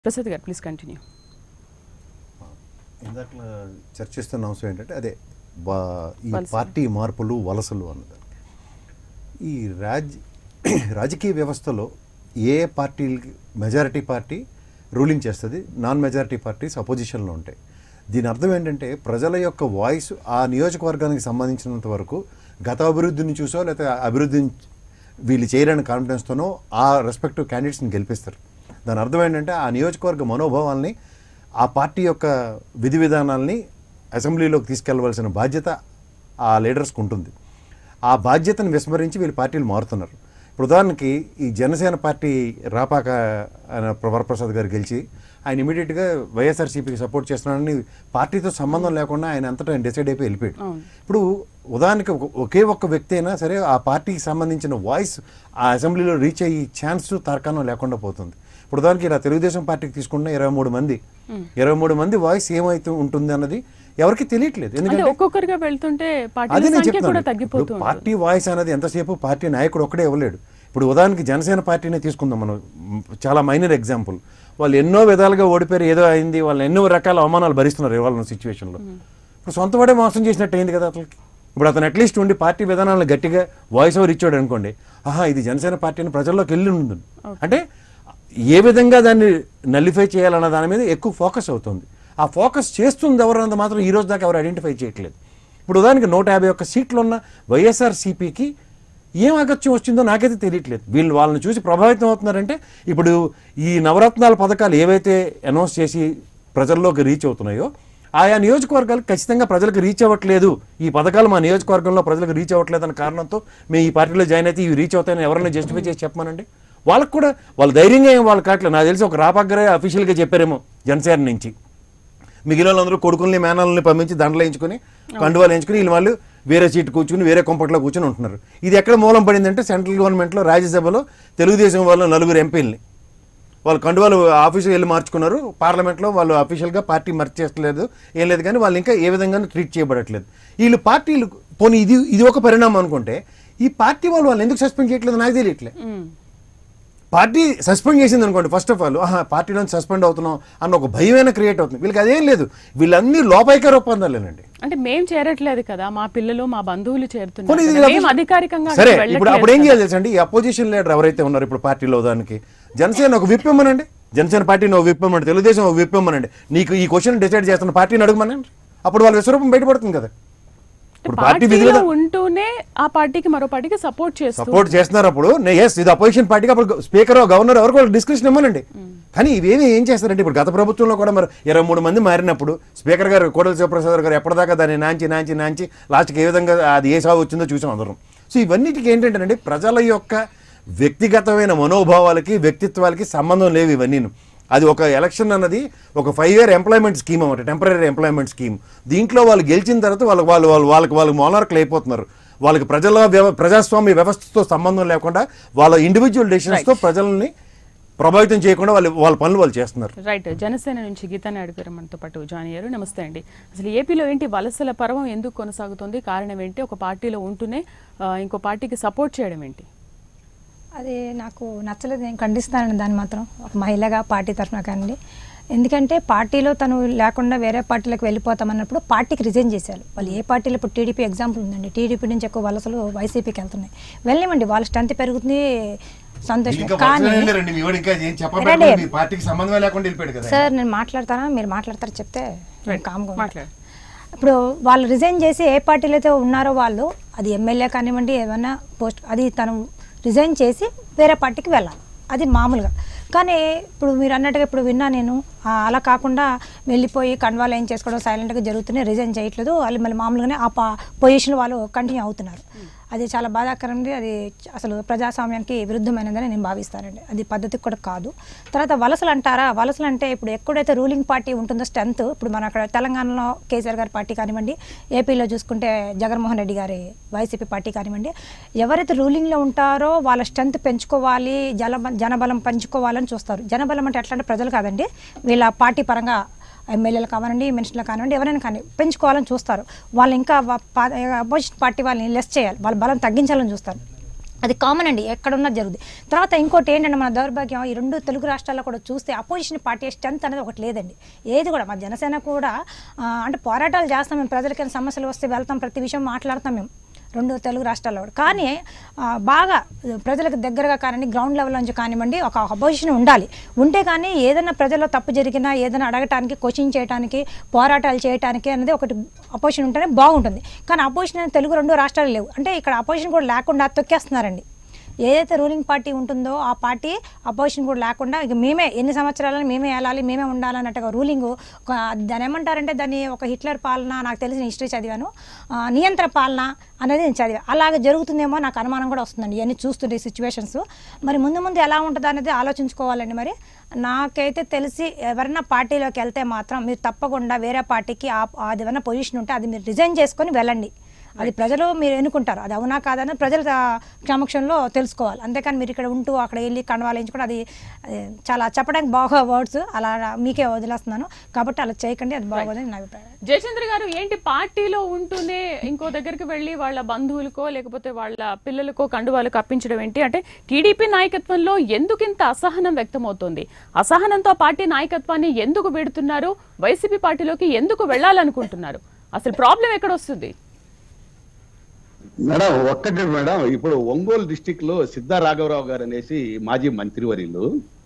ప్రసాద్ గారు please continue ఇందాక చర్చిస్తున్న అంశం ఏంటంటే అదే బా ఈ వలసలు. పార్టీ మార్పులు వలసలు అన్నది ఈ రాజ్ రాజకీయ వ్యవస్థలో ఏ పార్టీలకి మెజారిటీ పార్టీ రూలింగ్ చేస్తుంది నాన్ మెజారిటీ పార్టీస్ అపోజిషన్లో ఉంటాయి దీని అర్థం ఏంటంటే ప్రజల యొక్క వాయిస్ ఆ నియోజకవర్గానికి సంబంధించినంత వరకు గత అభివృద్ధిని చూసో లేకపోతే అభివృద్ధిని వీళ్ళు చేయలేని కాన్ఫిడెన్స్తోనో ఆ రెస్పెక్టివ్ క్యాండిడేట్స్ని గెలిపిస్తారు దాని అర్థం ఏంటంటే ఆ నియోజకవర్గ మనోభావాల్ని ఆ పార్టీ యొక్క విధి విధానాల్ని అసెంబ్లీలోకి తీసుకెళ్లవలసిన బాధ్యత ఆ లీడర్స్కి ఉంటుంది ఆ బాధ్యతను విస్మరించి వీళ్ళు పార్టీలు మారుతున్నారు ఇప్పుడు ఉదాహరణకి ఈ జనసేన పార్టీ రాపాక ఆయన వరప్రసాద్ గారు గెలిచి ఆయన ఇమీడియట్గా వైఎస్ఆర్సీపీకి సపోర్ట్ చేస్తున్నాడని పార్టీతో సంబంధం లేకుండా ఆయన అంతటా ఆయన డిసైడ్ అయిపోయి వెళ్ళిపోయాడు అవును. ఇప్పుడు ఉదాహరణకి ఒక- ఒకే ఒక్క వ్యక్తి అయినా సరే ఆ పార్టీకి సంబంధించిన వాయిస్ ఆ అసెంబ్లీలో రీచ్ అయ్యే ఛాన్స్ తార్కాణం లేకుండా పోతుంది ఇప్పుడు ఉదాహరణకి ఇలా తెలుగుదేశం పార్టీకి తీసుకున్న ఇరవై మూడు మంది ఇరవై మూడు మంది వాయిస్ ఏమైతే ఉంటుంది అన్నది ఎవరికి తెలియట్లేదు అంటే ఎందుకంటే ఒక్కొక్కరిగా వెళ్తుంటే పార్టీల అది నేను సంఖ్య కూడా చెప్తున్నాను తగ్గిపోతూ ఇప్పుడు ఉంటుంది పార్టీ వాయిస్ అనేది ఎంతసేపు పార్టీ నాయకుడు ఒక్కడే ఇవ్వలేడు ఇప్పుడు ఉదాహరణకి జనసేన పార్టీనే తీసుకుందాం మనం మ్, చాలా మైనర్ ఎగ్జాంపుల్ వాళ్ళు ఎన్నో విధాలుగా ఓడిపోయారు ఏదో అయింది వాళ్ళు ఎన్నో రకాల అవమానాలు భరిస్తున్నారు ఇవాళ సిచ్యువేషన్లో ఇప్పుడు సొంత వాడే మోసం చేసినట్టు అయింది కదా అతనికి ఇప్పుడు అతను అట్లీస్ట్ ఉండి పార్టీ విధానాలను గట్టిగా వాయిస్ ఓవర్ ఇచ్చాడు అనుకోండి ఆహా ఇది జనసేన పార్టీని ప్రజల్లోకి వెళ్ళి ఉంటుంది అంటే ఏ విధంగా దాన్ని నల్లిఫై చేయాలన్న దాని మీద ఎక్కువ ఫోకస్ అవుతుంది ఆ ఫోకస్ చేస్తుంది ఎవరు అన్నది మాత్రం ఈ రోజు దాకా ఎవరు ఐడెంటిఫై చేయట్లేదు ఇప్పుడు ఉదాహరణకి నూట యాభై ఒక్క సీట్లు ఉన్న వైఎస్ఆర్సీపీకి ఏం అగత్యం వచ్చిందో నాకైతే తెలియట్లేదు వీళ్ళు వాళ్ళని చూసి ప్రభావితం అవుతున్నారంటే ఇప్పుడు ఈ నవరత్నాల పథకాలు ఏవైతే అనౌన్స్ చేసి ప్రజల్లోకి రీచ్ అవుతున్నాయో ఆయా నియోజకవర్గాలకు ఖచ్చితంగా ప్రజలకు రీచ్ అవ్వట్లేదు ఈ పథకాలు మా నియోజకవర్గంలో ప్రజలకు రీచ్ అవ్వట్లేదు అన్న కారణంతో మేము ఈ పార్టీలో జాయిన్ అయితే ఇవి రీచ్ అవుతాయని ఎవరైనా జస్టిఫై చేసి చెప్పమనండి వాళ్ళకు కూడా వాళ్ళు ధైర్యంగా ఏం వాళ్ళు కావట్లేదు నాకు తెలిసి ఒక రాపగ్గరే అఫీషియల్గా చెప్పారేమో జనసేన నుంచి మిగిలిన వాళ్ళందరూ కొడుకుల్ని మేనల్ని పంపించి దండలు వేయించుకుని కండువాలు వేయించుకుని వీళ్ళు వాళ్ళు వేరే సీట్ కూర్చుని వేరే కొంపట్లో కూర్చుని ఉంటున్నారు ఇది ఎక్కడ మూలం పడిందంటే సెంట్రల్ గవర్నమెంట్లో రాజ్యసభలో తెలుగుదేశం వాళ్ళు నలుగురు ఎంపీలని వాళ్ళు కండువాలు ఆఫీసుకి వెళ్ళి మార్చుకున్నారు పార్లమెంట్లో వాళ్ళు అఫీషియల్గా పార్టీ మర్చి చేస్తలేదు ఏం లేదు కానీ వాళ్ళు ఇంకా ఏ విధంగా ట్రీట్ చేయబడట్లేదు వీళ్ళు పార్టీలు పోనీ ఇది ఇది ఒక పరిణామం అనుకుంటే ఈ పార్టీ వాళ్ళు వాళ్ళు ఎందుకు సస్పెండ్ చేయట్లేదు నాకు తెలియట్లేదు మ్మ్. పార్టీ సస్పెండ్ చేసింది అనుకోండి ఫస్ట్ ఆఫ్ ఆల్ ఆహా పార్టీలో సస్పెండ్ అవుతున్నాం అన్న ఒక భయమైన క్రియేట్ అవుతుంది వీళ్ళకి అదేం లేదు వీళ్ళన్నీ లోపైక ఒప్పందాలేనండి అంటే మేం చేరట్లేదు కదా మా పిల్లలు మా బంధువులు పోనీ చేరుతున్నారు ఇది కదా. అపోజి- మేం అధికారికంగా సరే అక్కడికి ఇప్పుడు అప్పుడు ఏం వెళ్ళట్లేదు చేయాలి తెలుసండి ఈ అపోజిషన్ లీడర్ ఎవరైతే ఉన్నారో ఇప్పుడు పార్టీలో దానికి జనసేన ఒక విప్ ఇమ్మనండి జనసేన పార్టీని ఒక విప్ ఇమ్మండి తెలుగుదేశం ఒక విప్ ఇమ్మనండి నీకు ఈ క్వశ్చన్ డిసైడ్ చేస్తున్న పార్టీని అడగమనండి అప్పుడు వాళ్ళ విశ్వరూపం బయటపడుతుంది కదా ఇప్పుడు పార్టీ పార్టీలో విధులు ఉంటూనే ఆ పార్టీకి మరో పార్టీకి సపోర్ట్ చేస్తూ సపోర్ట్ చేస్తున్నారు అప్పుడు ఎస్ ఇది అపోజిషన్ పార్టీకి అప్పుడు స్పీకర్ గవర్నర్ ఎవరికి వాళ్ళు డిస్కషన్ ఇవ్వనండి కానీ ఇవేమి ఏం చేస్తారంటే ఇప్పుడు గత ప్రభుత్వంలో కూడా మరి ఇరవై మూడు మంది మారినప్పుడు స్పీకర్ గారు కోడల శివప్రసాద్ గారు ఎప్పటిదాకా దాన్ని నాంచి నాంచి నాంచి లాస్ట్కి ఏ విధంగా అది ఏ సాగు వచ్చిందో చూసాం అందరం సో ఇవన్నిటికి ఏంటంటేనండి ప్రజల యొక్క వ్యక్తిగతమైన మనోభావాలకి వ్యక్తిత్వాలకి సంబంధం లేవు ఇవన్నీ అది ఒక ఎలక్షన్ అన్నది ఒక ఫైవ్ ఇయర్ ఎంప్లాయ్మెంట్ స్కీమ్ అన్నమాట టెంపరీ ఎంప్లాయ్మెంట్ స్కీమ్ దీంట్లో వాళ్ళు గెలిచిన తర్వాత వాళ్ళకి వాళ్ళు వాళ్ళు వాళ్ళకి వాళ్ళకి మోనార్కులు అయిపోతున్నారు వాళ్ళకి ప్రజల వ్యవ ప్రజాస్వామ్య వ్యవస్థతో సంబంధం లేకుండా వాళ్ళ ఇండివిజువల్ డెసిషన్స్తో ప్రజల్ని ప్రభావితం చేయకుండా వాళ్ళు వాళ్ళ పనులు వాళ్ళు చేస్తున్నారు రైట్ జనసేన నుంచి గీతా నాయుడు గారు మనతో పాటు జాయిన్ అయ్యారు నమస్తే అండి అసలు ఏపీలో ఏంటి వలసల పర్వం ఎందుకు కొనసాగుతుంది కారణం ఏంటి ఒక పార్టీలో ఉంటూనే ఆ, ఇంకో పార్టీకి సపోర్ట్ చేయడం ఏంటి అది నాకు నచ్చలేదు నేను ఖండిస్తానండి దాన్ని మాత్రం ఒక మహిళగా పార్టీ తరఫున కానీ ఎందుకంటే పార్టీలో తను లేకుండా వేరే పార్టీలకు వెళ్ళిపోతామన్నప్పుడు పార్టీకి రిజైన్ చేశారు వాళ్ళు ఏ పార్టీలో ఇప్పుడు టీడీపీ ఎగ్జాంపుల్ ఉందండి టీడీపీ నుంచి ఎక్కువ వలసలు వైసీపీకి వెళ్తున్నాయి వెళ్ళనివ్వండి వాళ్ళ స్ట్రెంత్ పెరుగుతుంది సంతోషం కానీ రండి. పార్టీకి సంబంధం లేకుండా వెళ్ళిపోయాడు కదా సార్ నేను మాట్లాడతానా మీరు మాట్లాడతారా చెప్తే నేను కామ్గా ఉంటా. మాట్లాడు ఇప్పుడు వాళ్ళు రిజైన్ చేసి ఏ పార్టీలో అయితే ఉన్నారో వాళ్ళు అది ఎమ్మెల్యే కానివ్వండి ఏమన్నా పోస్ట్ అది తను రిజైన్ చేసి వేరే పార్టీకి వెళ్ళాలి అది మామూలుగా కానీ ఇప్పుడు మీరు అన్నట్టుగా ఇప్పుడు విన్నా నేను ఆ, అలా కాకుండా వెళ్ళిపోయి కండువాలు ఏం చేసుకోవడం సైలెంట్గా జరుగుతున్నాయి రిజైన్ చేయట్లేదు వాళ్ళు మళ్ళీ మామూలుగానే ఆ పా పొజిషన్ వాళ్ళు కంటిన్యూ అవుతున్నారు అది చాలా బాధాకరండి అది అసలు ప్రజాస్వామ్యానికి విరుద్ధమైనదని నేను భావిస్తానండి అది పద్ధతి కూడా కాదు తర్వాత వలసలు అంటారా వలసలు అంటే ఇప్పుడు ఎక్కడైతే రూలింగ్ పార్టీ ఉంటుందో స్ట్రెంత్ ఇప్పుడు మన అక్కడ తెలంగాణలో కేసీఆర్ గారి పార్టీ కానివ్వండి ఏపీలో చూసుకుంటే జగన్మోహన్ రెడ్డి గారి వైసీపీ పార్టీ కానివ్వండి ఎవరైతే రూలింగ్లో ఉంటారో వాళ్ళ స్ట్రెంత్ పెంచుకోవాలి జల జనబలం పెంచుకోవాలని చూస్తారు జనబలం అంటే ఎట్లా అంటే ప్రజలు కాదండి వీళ్ళ పార్టీ పరంగా ఎమ్మెల్యేలు కానివ్వండి మినిస్టర్లు కానివ్వండి ఎవరైనా కానీ పెంచుకోవాలని చూస్తారు వాళ్ళు ఇంకా అపోజిషన్ పార్టీ వాళ్ళని లెస్ చేయాలి వాళ్ళ బలం తగ్గించాలని చూస్తారు అది కామన్ అండి ఎక్కడున్నా జరుగుతుంది తర్వాత ఇంకోటి ఏంటంటే మన దౌర్భాగ్యం ఈ రెండు తెలుగు రాష్ట్రాల్లో కూడా చూస్తే అపోజిషన్ పార్టీ స్ట్రెంత్ అనేది ఒకటి లేదండి ఏది కూడా మా జనసేన కూడా ఆ, అంటే పోరాటాలు చేస్తాం మేము ప్రజలకైనా సమస్యలు వస్తే వెళ్తాం ప్రతి విషయం మాట్లాడతాం మేము రెండు తెలుగు రాష్ట్రాల్లో కూడా కానీ ఆ, బాగా ప్రజలకు దగ్గరగా కానీ గ్రౌండ్ లెవెల్ నుంచి కానివ్వండి ఒక అపోజిషన్ ఉండాలి ఉంటే కానీ ఏదైనా ప్రజల్లో తప్పు జరిగినా ఏదైనా అడగటానికి క్వశ్చన్ చేయడానికి పోరాటాలు చేయడానికి అనేది ఒకటి అపోజిషన్ ఉంటేనే బాగుంటుంది కానీ అపోజిషన్ అనేది తెలుగు రెండు రాష్ట్రాలు లేవు అంటే ఇక్కడ అపోజిషన్ కూడా లేకుండా తొక్కేస్తున్నారండి ఏదైతే రూలింగ్ పార్టీ ఉంటుందో ఆ పార్టీ అపోజిషన్ కూడా లేకుండా ఇక మేమే ఎన్ని సంవత్సరాలను మేమే వెళ్ళాలి మేమే ఉండాలన్నట్టుగా రూలింగ్ ఒక దాని ఏమంటారంటే దాన్ని ఒక హిట్లర్ పాలన నాకు తెలిసిన హిస్టరీ చదివాను ఆ, నియంత్ర పాలన అనేది నేను చదివా అలాగ జరుగుతుందేమో నాకు అనుమానం కూడా వస్తుందండి ఇవన్నీ చూస్తుండే సిచ్యువేషన్స్ మరి ముందు ముందు ఎలా ఉంటుంది అనేది ఆలోచించుకోవాలండి మరి నాకైతే తెలిసి ఎవరైనా పార్టీలోకి వెళ్తే మాత్రం మీరు తప్పకుండా వేరే పార్టీకి ఆ అది ఏమైనా పొజిషన్ ఉంటే అది మీరు రిజైన్ చేసుకొని వెళ్ళండి అది ప్రజలు మీరు ఎన్నుకుంటారు అది అవునా కాదని ప్రజల తా- సమక్షంలో తెలుసుకోవాలి అంతేకాని మీరు ఇక్కడ ఉంటూ అక్కడ వెళ్ళి కండవాలించుకోవడం అది అది చాలా చెప్పడానికి బాగా వర్డ్స్ అలా మీకే వదిలేస్తున్నాను కాబట్టి అలా చేయకండి అది బాగోదని నా అభిప్రాయం జయచంద్ర గారు ఏంటి పార్టీలో ఉంటూనే ఇంకో దగ్గరికి వెళ్ళి వాళ్ళ బంధువులకో లేకపోతే వాళ్ళ పిల్లలకో కండువాలకు అప్పించడం ఏంటి అంటే టీడీపీ నాయకత్వంలో ఎందుకు ఇంత అసహనం వ్యక్తమవుతోంది అసహనంతో పార్టీ నాయకత్వాన్ని ఎందుకు పెడుతున్నారు వైసీపీ పార్టీలోకి ఎందుకు వెళ్ళాలనుకుంటున్నారు అసలు ప్రాబ్లం ఎక్కడ వస్తుంది మేడం ఒక్కటే మేడం ఇప్పుడు ఒంగోలు డిస్టిక్ లో సిద్ధా రాఘవరావు గారు అనేసి మాజీ మంత్రివర్యులు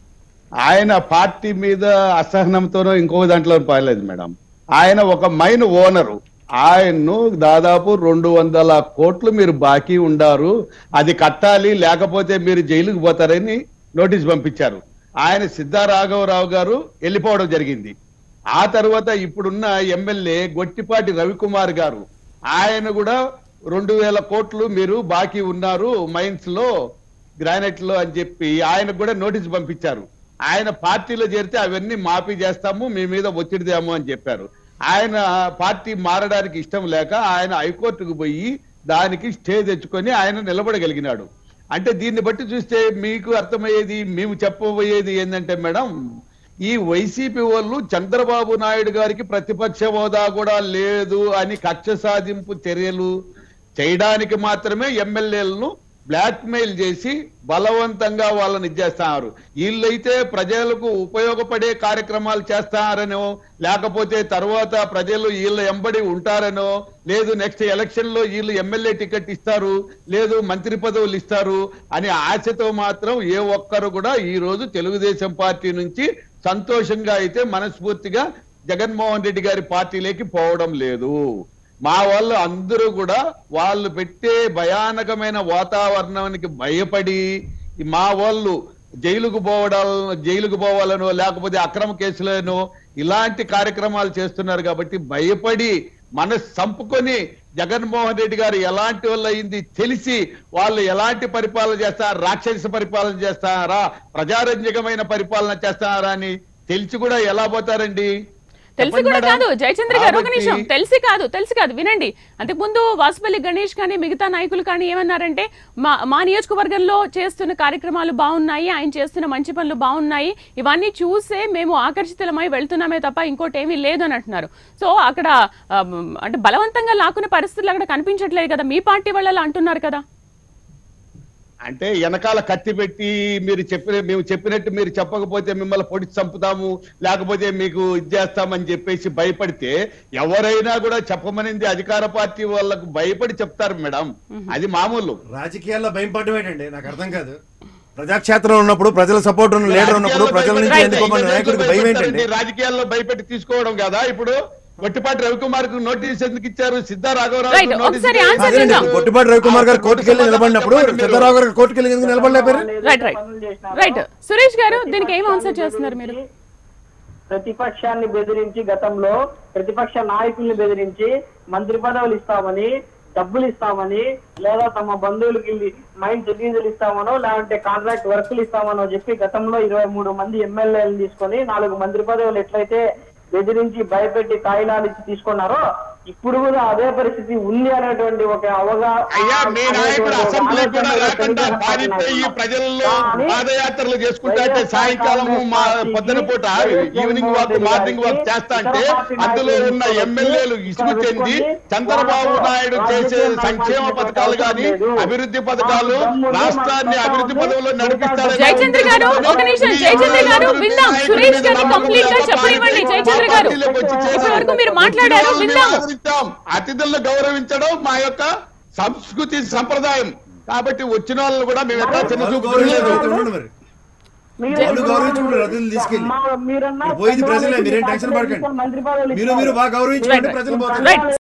ఆయన పార్టీ మీద అసహనంతోనో ఇంకో దాంట్లో పాలేదు మేడం ఆయన ఒక మైన్ ఓనరు ఆయన్ను దాదాపు రెండు వందల కోట్లు మీరు బాకీ ఉండారు అది కట్టాలి లేకపోతే మీరు జైలుకు పోతారని నోటీస్ పంపించారు ఆయన సిద్ధా రాఘవరావు గారు వెళ్ళిపోవడం జరిగింది ఆ తర్వాత ఇప్పుడున్న ఎమ్మెల్యే గొట్టిపాటి రవికుమార్ గారు ఆయన కూడా రెండు వేల కోట్లు మీరు బాకీ ఉన్నారు మైన్స్ లో గ్రానైట్ లో అని చెప్పి ఆయనకు కూడా నోటీస్ పంపించారు ఆయన పార్టీలో చేరితే అవన్నీ మాఫీ చేస్తాము మీ మీద ఒత్తిడి తేము అని చెప్పారు ఆయన పార్టీ మారడానికి ఇష్టం లేక ఆయన హైకోర్టుకు పోయి దానికి స్టే తెచ్చుకొని ఆయన నిలబడగలిగినాడు అంటే దీన్ని బట్టి చూస్తే మీకు అర్థమయ్యేది మేము చెప్పబోయేది ఏంటంటే మేడం ఈ వైసీపీ వాళ్ళు చంద్రబాబు నాయుడు గారికి ప్రతిపక్ష హోదా కూడా లేదు అని కక్ష సాధింపు చర్యలు చేయడానికి మాత్రమే ఎమ్మెల్యేలను బ్లాక్ మెయిల్ చేసి బలవంతంగా వాళ్ళని ఇచ్చేస్తున్నారు వీళ్ళైతే ప్రజలకు ఉపయోగపడే కార్యక్రమాలు చేస్తారనో లేకపోతే తర్వాత ప్రజలు వీళ్ళ ఎంబడి ఉంటారనో లేదు నెక్స్ట్ ఎలక్షన్ లో వీళ్ళు ఎమ్మెల్యే టికెట్ ఇస్తారు లేదు మంత్రి పదవులు ఇస్తారు అని ఆశతో మాత్రం ఏ ఒక్కరు కూడా ఈ రోజు తెలుగుదేశం పార్టీ నుంచి సంతోషంగా అయితే మనస్ఫూర్తిగా జగన్మోహన్ రెడ్డి గారి పార్టీలోకి పోవడం లేదు మా వాళ్ళు అందరూ కూడా వాళ్ళు పెట్టే భయానకమైన వాతావరణానికి భయపడి ఈ మా వాళ్ళు జైలుకు పోవడం జైలుకు పోవాలనో లేకపోతే అక్రమ కేసులను ఇలాంటి కార్యక్రమాలు చేస్తున్నారు కాబట్టి భయపడి మనసు చంపుకొని జగన్మోహన్ రెడ్డి గారు ఎలాంటి వాళ్ళు అయింది తెలిసి వాళ్ళు ఎలాంటి పరిపాలన చేస్తారా రాక్షస పరిపాలన చేస్తారా ప్రజారంజకమైన పరిపాలన చేస్తారా అని తెలిసి కూడా ఎలా పోతారండి తెలిసి చెప్పండి కూడా మేడం. కాదు జయచంద్ర గారు ఒక కాబట్టి- నిమిషం తెలిసి కాదు తెలిసి కాదు వినండి అంతకుముందు వాసుపల్లి గణేష్ కానీ మిగతా నాయకులు కానీ ఏమన్నారంటే మా మా నియోజకవర్గంలో చేస్తున్న కార్యక్రమాలు బాగున్నాయి ఆయన చేస్తున్న మంచి పనులు బాగున్నాయి ఇవన్నీ చూసే మేము ఆకర్షితులమై వెళ్తున్నామే తప్ప ఇంకోటి ఏమీ లేదు అని అంటున్నారు సో అక్కడ ఆ, అంటే బలవంతంగా లాక్కునే పరిస్థితులు అక్కడ కనిపించట్లేదు కదా మీ పార్టీ వాళ్ళు అలా అంటున్నారు కదా అంటే వెనకాల కత్తి పెట్టి మీరు చెప్పిన మేము చెప్పినట్టు మీరు చెప్పకపోతే మిమ్మల్ని పొడి చంపుతాము లేకపోతే మీకు ఇది చేస్తామని చెప్పేసి భయపడితే ఎవరైనా కూడా చెప్పమనింది అధికార పార్టీ వాళ్ళకు భయపడి చెప్తారు మేడం అది మామూలు రాజకీయాల్లో భయం పడడం ఏంటండి నాకు అర్థం కాదు ప్రజాక్షేత్రంలో ఉన్నప్పుడు ప్రజల సపోర్ట్ ఉన్న లీడర్ ఉన్నప్పుడు రాజకీయాల్లో ప్రజల నుంచి భయపెట్టి- ఎన్నుకోమని నాయకుడికి భయం ఏంటండి భయపెట్టారండి. రాజకీయాల్లో భయపెట్టి తీసుకోవడం కదా ఇప్పుడు గొట్టిపాటి రవికుమార్ కు నోటీస్ ఎందుకు ఇచ్చారు సిద్ధా రాఘవరావు Right. ఒకసారి answer అదేనండి చేద్దాం. గొట్టిపాటి రవికుమార్ గారు కోర్టుకు వెళ్ళి నిలబడినప్పుడు సిద్ధరావు గారు కోర్టుకు వెళ్ళి ఎందుకు నిలబడలేపారు రైట్ రైట్ రైట్ సురేష్ గారు దీనికి ఏం ఆన్సర్ చేస్తున్నారు మీరు ప్రతిపక్షాన్ని బెదిరించి గతంలో ప్రతిపక్ష నాయకుల్ని బెదిరించి మంత్రి పదవులు ఇస్తామని డబ్బులు ఇస్తామని లేదా తమ బంధువులకి మైండ్ లీజులు ఇస్తామనో లేదంటే కాంట్రాక్ట్ వర్కులు ఇస్తామనో చెప్పి గతంలో ఇరవై మూడు మంది ఎమ్మెల్యేలు తీసుకొని నాలుగు మంత్రి పదవులు ఎట్లయితే బెదిరించి భయపెట్టి తాయిలాలు ఇచ్చి తీసుకున్నారో ఇప్పుడు కూడా అదే పరిస్థితి ఉంది అనేటువంటి ఒక అవగాహన అయ్యా మీ నాయకుడు అసెంబ్లీ కూడా రాకుండా పారితే ఈ ప్రజల్లో కానీ పాదయాత్రలు చేసుకుంటా అంటే సాయంకాలం మా పొద్దున పూట ఈవినింగ్ వాక్ మార్నింగ్ వాక్ చేస్తా అంటే అందులో ఉన్న ఎమ్మెల్యేలు ఇసుగు చెంది చంద్రబాబు నాయుడు చేసే సంక్షేమ పథకాలు గాని అభివృద్ధి పథకాలు రాష్ట్రాన్ని అభివృద్ధి పదవుల్లో నడిపిస్తారని జయచంద్ర గారు, ఒక నిమిషం, జయచంద్ర గారు, విందాం. సురేష్ గారిని complete గా చెప్పనివ్వండి, జయచంద్ర గారు. ఇప్పటివరకు మీరు మాట్లాడారు, విందాము. గౌరవించాం అతిథులను గౌరవించడం మా యొక్క సంస్కృతి సంప్రదాయం కాబట్టి వచ్చిన వాళ్ళని కూడా మేము ఎక్కడ చిన్న వాళ్ళు చూపు గౌరవించారు, చూడలేదు. అయితే ఉండండి మరి మీరే- వాళ్ళు గౌరవించుకుంటారు, అతిథులను తీసుకెళ్ళి. మా- మీరన్నా పోయింది ప్రజలే, మీరేం టెన్షన్ పడకండి. మంత్రి పదవులు మీరు మీరు బాగా గౌరవించుకోండి Right. ప్రజలు పోతారు రైట్